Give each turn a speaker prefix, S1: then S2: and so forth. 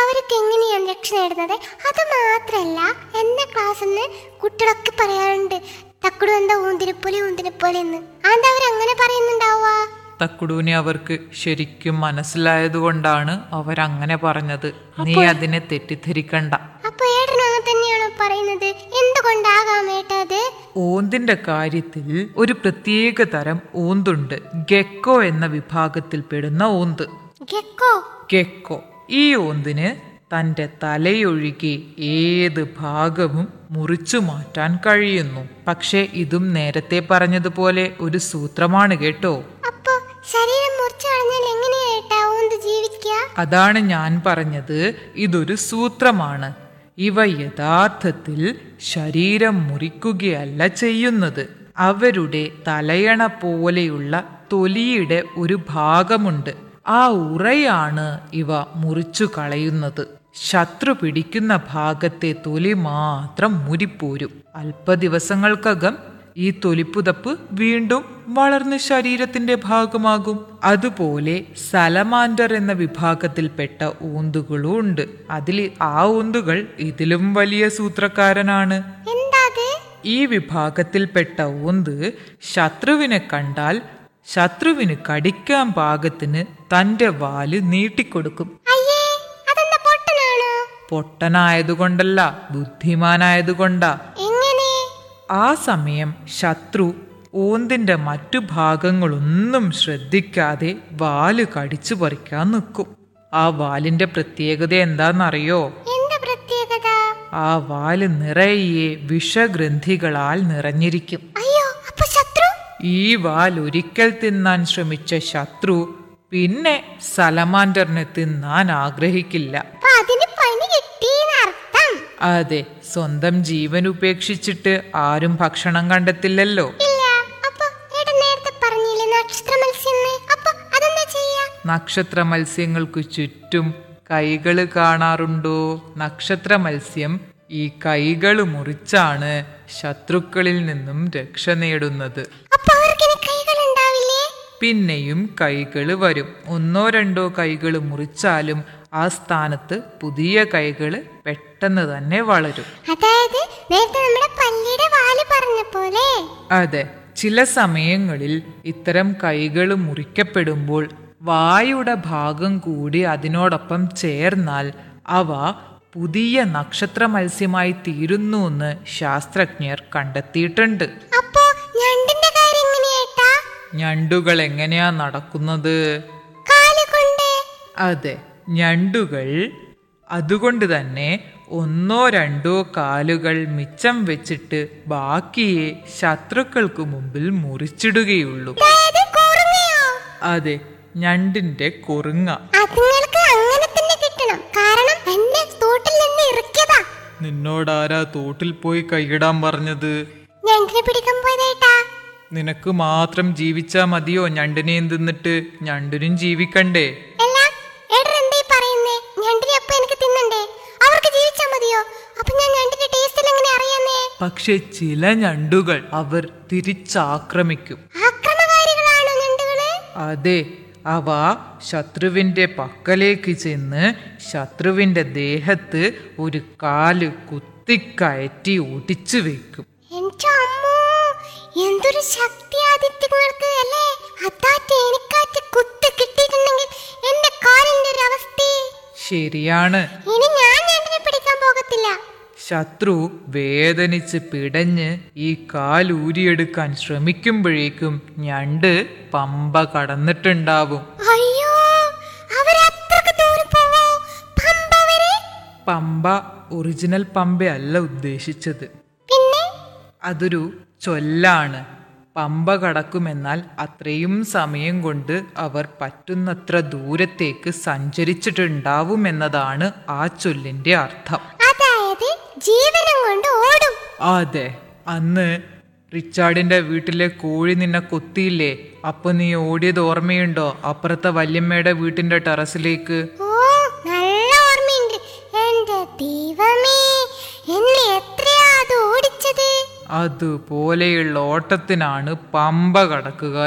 S1: അവർക്ക് എങ്ങനെയാണ് രക്ഷ നേടുന്നത് അത് മാത്രല്ല എന്റെ ക്ലാസ്സിൽ നിന്ന് കുട്ടികളൊക്കെ പറയാറുണ്ട് തക്കുടു എന്താ ഊന്തിനെ പോലെ ഊന്തിനെ പോലെ എന്ന് അതെന്താ അവരങ്ങനെ പറയുന്നുണ്ടാവുക
S2: തക്കുടൂനെ അവർക്ക് ശരിക്കും മനസ്സിലായതുകൊണ്ടാണ് അവരങ്ങനെ പറഞ്ഞത് നീ അതിനെ തെറ്റിദ്ധരിക്കണ്ട
S1: അപ്പൊ ഏട്ടനും അങ്ങനെ തന്നെയാണോ പറയുന്നത് എന്തുകൊണ്ടാകാം ഏട്ടത്
S2: ഓന്തിന്റെ കാര്യത്തിൽ ഒരു പ്രത്യേക തരം ഓന്തുണ്ട് ഗെക്കോ എന്ന വിഭാഗത്തിൽപ്പെടുന്ന ഓന്ത്
S1: ഗെക്കോ
S2: ഗെക്കോ ഈ ഓന്തിന് തന്റെ തലയൊഴികെ ഏത് ഭാഗവും മുറിച്ചു മാറ്റാൻ കഴിയുന്നു പക്ഷെ ഇതും നേരത്തെ പറഞ്ഞതുപോലെ ഒരു സൂത്രമാണ് കേട്ടോ
S1: അപ്പൊ ശരീരം മുറിച്ചു കളഞ്ഞാൽ എങ്ങനെയാ ഏട്ടാ ഊന്ത് ജീവിക്കുക
S2: അതാണ് ഞാൻ പറഞ്ഞത് ഇതൊരു സൂത്രമാണ് ഇവ യഥാർത്ഥത്തിൽ ശരീരം മുറിക്കുകയല്ല ചെയ്യുന്നത് അവരുടെ തലയണ പോലെയുള്ള തൊലിയുടെ ഒരു ഭാഗമുണ്ട് ആ ഉറയാണ് ഇവ മുറിച്ചു കളയുന്നത് ശത്രു പിടിക്കുന്ന ഭാഗത്തെ തൊലി മാത്രം മുരിപ്പോരും അല്പ ദിവസങ്ങൾക്കകം ഈ തൊലിപ്പുതപ്പ് വീണ്ടും വളർന്ന് ശരീരത്തിന്റെ ഭാഗമാകും അതുപോലെ സലമാൻഡർ എന്ന വിഭാഗത്തിൽപ്പെട്ട ഊന്തുകളും ഉണ്ട് അതിൽ ആ ഊന്തുകൾ ഇതിലും വലിയ സൂത്രക്കാരനാണ്
S1: എന്താ അത്
S2: ഈ വിഭാഗത്തിൽപ്പെട്ട ഊന്ത് ശത്രുവിനെ കണ്ടാൽ ശത്രുവിന് കടിക്കാൻ പാകത്തിന് തന്റെ വാല് നീട്ടിക്കൊടുക്കും
S1: അയ്യേ അതെന്താ പൊട്ടനാണോ
S2: പൊട്ടനായതുകൊണ്ടല്ല ബുദ്ധിമാനായതുകൊണ്ടാ
S1: എങ്ങനെ
S2: ആ സമയം ശത്രു ഓന്തിന്റെ മറ്റു ഭാഗങ്ങളൊന്നും ശ്രദ്ധിക്കാതെ വാല് കടിച്ചു പറിക്കാൻ നിൽക്കും ആ വാലിന്റെ പ്രത്യേകത എന്താണെന്നറിയോ
S1: എന്താ പ്രത്യേകത
S2: ആ വാല് നിറയെ വിഷഗ്രന്ഥികളാൽ നിറഞ്ഞിരിക്കും
S1: അയ്യോ അപ്പൊ ശത്രു
S2: ഈ വാൽ ഒരിക്കൽ തിന്നാൻ ശ്രമിച്ച ശത്രു പിന്നെ സലമാൻഡറിനെ തിന്നാൻ ആഗ്രഹിക്കില്ല
S1: അപ്പൊ അതിന് പണി കിട്ടിയെന്നർത്ഥം
S2: അതെ സ്വന്തം ജീവൻ ഉപേക്ഷിച്ചിട്ട് ആരും ഭക്ഷണം കണ്ടെത്തില്ലല്ലോ
S1: ഇല്ല അപ്പൊ ഏട്ടൻ നേരത്തെ പറഞ്ഞില്ലേ നക്ഷത്ര മത്സ്യം അപ്പൊ അതെന്താ ചെയ്യാ
S2: നക്ഷത്ര മത്സ്യങ്ങൾക്കു ചുറ്റും കൈകൾ കാണാറുണ്ടോ നക്ഷത്ര മത്സ്യം ഈ കൈകൾ മുറിച്ചാണ് ശത്രുക്കളിൽ നിന്നും രക്ഷ നേടുന്നത്
S1: അപ്പൊ അവർക്ക് ഇനി കൈകൾ ഉണ്ടാവില്ലേ
S2: പിന്നെയും കൈകൾ വരും ഒന്നോ രണ്ടോ കൈകൾ മുറിച്ചാലും ആ സ്ഥാനത്ത് പുതിയ കൈകൾ പെട്ടെന്ന് തന്നെ വളരും
S1: അതായത് നേരത്തെ നമ്മുടെ പല്ലിയുടെ വാല് പറഞ്ഞ പോലെ
S2: അതെ ചില സമയങ്ങളിൽ ഇത്തരം കൈകൾ മുറിക്കപ്പെടുമ്പോൾ വായുടെ ഭാഗം കൂടി അതിനോടൊപ്പം ചേർന്നാൽ അവ പുതിയ നക്ഷത്ര മത്സ്യമായി തീരുന്നു എന്ന് ശാസ്ത്രജ്ഞർ കണ്ടെത്തിയിട്ടുണ്ട്
S1: അപ്പൊ ഞണ്ടിന്റെ കാര്യം എങ്ങനെയേട്ടാ
S2: ഞണ്ടുകൾ എങ്ങനെയാ നടക്കുന്നത്
S1: കാല് കൊണ്ട്
S2: അതെ ഞണ്ടുകൾ അതുകൊണ്ട് തന്നെ ഒന്നോ രണ്ടോ കാലുകൾ മിച്ചം വെച്ചിട്ട് ബാക്കിയെ ശത്രുക്കൾക്ക് മുമ്പിൽ മുറിച്ചിടുകയുള്ളൂ
S1: അതായത് കുറുങ്ങയോ
S2: അതെ ഞണ്ടിന്റെ കുറുങ്ങ
S1: അതുങ്ങൾക്ക് അങ്ങനെ തന്നെ കിട്ടണം കാരണം എന്നെ തോട്ടിൽ നിന്ന് ഇറക്കിയതാ
S2: നിന്നോടാരാ തോട്ടിൽ പോയി കൈയിടാൻ പറഞ്ഞത്
S1: ഞണ്ടിനെ പിടിക്കാൻ പോയതേട്ടാ
S2: നിനക്ക് മാത്രം ജീവിച്ചാ മതിയോ ഞണ്ടിനെയും തിന്നിട്ട് ഞണ്ടിനും ജീവിക്കണ്ടേ
S1: അല്ല ഏട്ടൻ എന്തായി പറയുന്നേ ഞണ്ടിനെ അപ്പൊ എനിക്ക് തിന്നണ്ടേ അവർക്ക് ജീവിച്ചാ മതിയോ അപ്പൊ ഞാൻ ഞണ്ടിന്റെ ടേസ്റ്റിൽ എങ്ങനെ അറിയാന്നേ
S2: പക്ഷെ ചില ഞണ്ടുകൾ അവർ തിരിച്ചാക്രമിക്കും
S1: ആക്രമകാരികളാണോ ഞണ്ടുകള്
S2: അതെ അവ ശത്രുവിന്റെ പക്കലേക്ക് ചെന്ന് ശത്രുവിന്റെ ദേഹത്ത് ഒരു കാല് കുത്തിക്കയറ്റി ഒടിച്ചു വെക്കും
S1: എന്റെ അമ്മോ എന്തൊരു ശക്തി ആദിത്യങ്ങൾക്ക് അല്ലേ അതാറ്റ് എനിക്കാറ്റ് കുത്ത് കിട്ടിയിട്ടുണ്ടെങ്കിൽ എന്റെ കാലിന്റെ ഒരു അവസ്ഥ
S2: ശരിയാണ്
S1: ഇനി ഞാൻ ഞണ്ടിനെ പിടിക്കാൻ പോകത്തില്ല
S2: ശത്രു വേദനിച്ച് പിടഞ്ഞ് ഈ കാലൂരിയെടുക്കാൻ ശ്രമിക്കുമ്പോഴേക്കും ഞണ്ട് പമ്പ കടന്നിട്ടുണ്ടാവും
S1: അയ്യോ അവരത്രക്ക് ദൂരം പോവോ പമ്പ വരെ
S2: പമ്പ ഒറിജിനൽ പമ്പയല്ല ഉദ്ദേശിച്ചത്
S1: പിന്നെ
S2: അതൊരു ചൊല്ലാണ് പമ്പ കടക്കുമെന്നാൽ അത്രയും സമയം കൊണ്ട് അവർ പറ്റുന്നത്ര ദൂരത്തേക്ക് സഞ്ചരിച്ചിട്ടുണ്ടാവുമെന്നതാണ് ആ ചൊല്ലിന്റെ അർത്ഥം
S1: അതായത് ജീവനം കൊണ്ട് ഓടും
S2: അതെ അന്ന് റിച്ചാർഡിന്റെ വീട്ടിലെ കോഴി നിന്നെ കൊത്തിയില്ലേ അപ്പൊ നീ ഓടിയത് ഓർമ്മയുണ്ടോ അപ്പുറത്തെ വല്യമ്മയുടെ വീട്ടിന്റെ ടെറസിലേക്ക്
S1: ഓ നല്ല ഓർമ്മയുണ്ട് എന്റെ ദൈവമേ എന്നെ എത്രയാ അത് ഓടിച്ചത്
S2: അതുപോലെയുള്ള ഓട്ടത്തിനാണ് പമ്പ കടക്കുക